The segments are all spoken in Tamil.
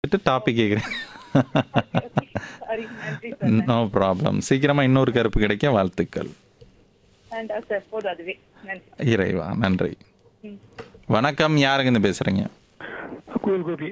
டாபிக் கேட்குறேன் சாரி நன்றி சார் நோ ப்ராப்ளம் சீக்கிரமாக இன்னொரு கருப்பு கிடைக்க வாழ்த்துக்கள் வேண்டாம் சார் போதும் அதுவே நன்றி இறைவா நன்றி ம். வணக்கம் யாருங்கன்னு பேசுகிறீங்க கோயில் கோபி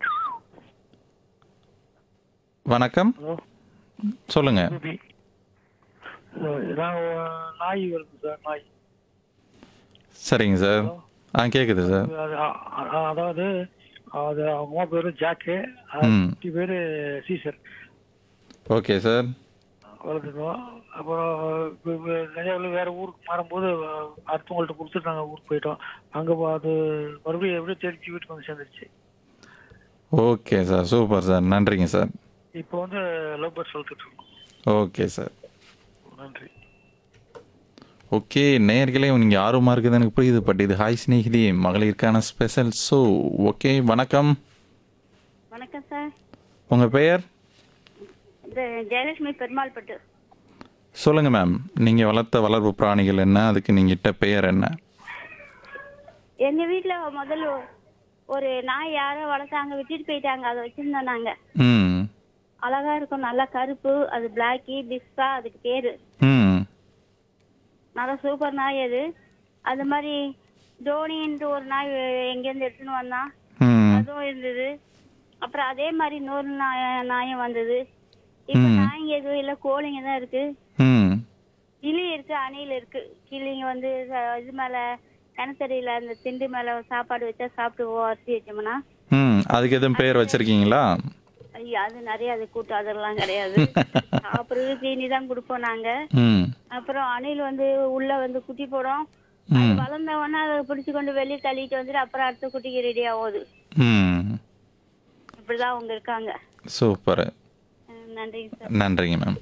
வணக்கம் ஹலோ சொல்லுங்க கோபி நாங்கள் நாய் வருது சார் நாய் சரிங்க சார் ஆ கேட்குது சார் அது அ- அ- அதாவது அது அவங்க அம்மா பேர் ஜாக்கு ம். குட்டி பேர் சீசர் ஓகே சார் வளர்த்துட்டோம் அப்புறம் இப்போ கன்னியாகுமரி வேற ஊருக்கு மாறும்போது அடுத்தவங்கள்ட்ட கொடுத்துட்டு நாங்கள் ஊருக்கு போயிட்டோம் அங்கே அது மறுபடியும் எப்படியும் தெரிஞ்சு வீட்டுக்கு வந்து சேர்ந்துருச்சு ஓகே சார் சூப்பர் சார் நன்றிங்க சார் இப்போ வந்து லவ் பேர்ட்ஸ் வளர்த்துட்டு இருக்கோம் ஓகே சார் நன்றி ஓகே நேர்களே நீங்கள் ஆர்வமாக இருக்குது எனக்கு புரியுது பட் இது ஹாய் ஸ்நேகிதி மகளிருக்கான ஸ்பெஷல் ஸோ ஓகே வணக்கம் வணக்கம் சார் உங்கள் பெயர் இது ஜெயலட்சுமி பெருமாள் பட்டு சொல்லுங்கள் மேம் நீங்கள் வளர்த்த வளர்ப்பு பிராணிகள் என்ன அதுக்கு நீங்கள் இட்ட பெயர் என்ன எங்க வீட்ல முதல்ல ஒ- ஒரு நாய் யாரோ வளர்த்தாங்க விட்டுட்டு போயிட்டாங்க அதை வச்சிருந்தோம் நாங்க ம் அழகா இருக்கும் நல்லா கருப்பு அது பிளாக்கி பிஸ்கா அதுக்கு பேரு ம் நல்லா சூப்பர் நாய் அது அது மாதிரி தோனின்ட்டு ஒரு நாய் எங்கேருந்து எடுத்துன்னு வந்தான் ம் அதுவும் இருந்தது அப்புறம் அதே மாதிரி இன்னொரு நாய் நாயும் வந்தது இப்ப நாய்ங்க எதுவும் இல்ல கோழிங்க தான் இருக்கு ம் கிளி இருக்கு அணில் இருக்கு கிளிங்க வந்து ச- இது மேல கிணத்தடியில அந்த திண்டு மேல சாப்பாடு வச்சா சாப்பிட்டு அரிசி வச்சோம்னா ம் அதுக்கு எதுவும் பெயர் வச்சுருக்கீங்களா ஐயோ அது நிறைய அது கூட்டம் அதெல்லாம் கிடையாது சாப்பிடுறது தீனி தான் கொடுப்போம் நாங்க ம் அப்புறம் அணில் வந்து உள்ள வந்து குட்டி போடும் அது வளர்ந்த உடனே அதை பிடிச்சு கொண்டு வெளியே தள்ளிட்டு வந்துட்டு அப்புறம் அடுத்த குட்டிக்கு ரெடி ஆகுது ம் இப்படிதான் அவங்க இருக்காங்க சூப்பர் அஹ் நன்றிங்க சார் நன்றிங்க மேம்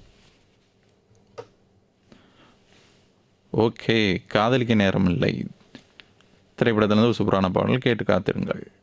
ஓகே காதலிக்க நேரம் இல்லை திரைப்படத்திலிருந்து ஒரு சூப்பரான பாடல் கேட்டு காத்திருங்கள்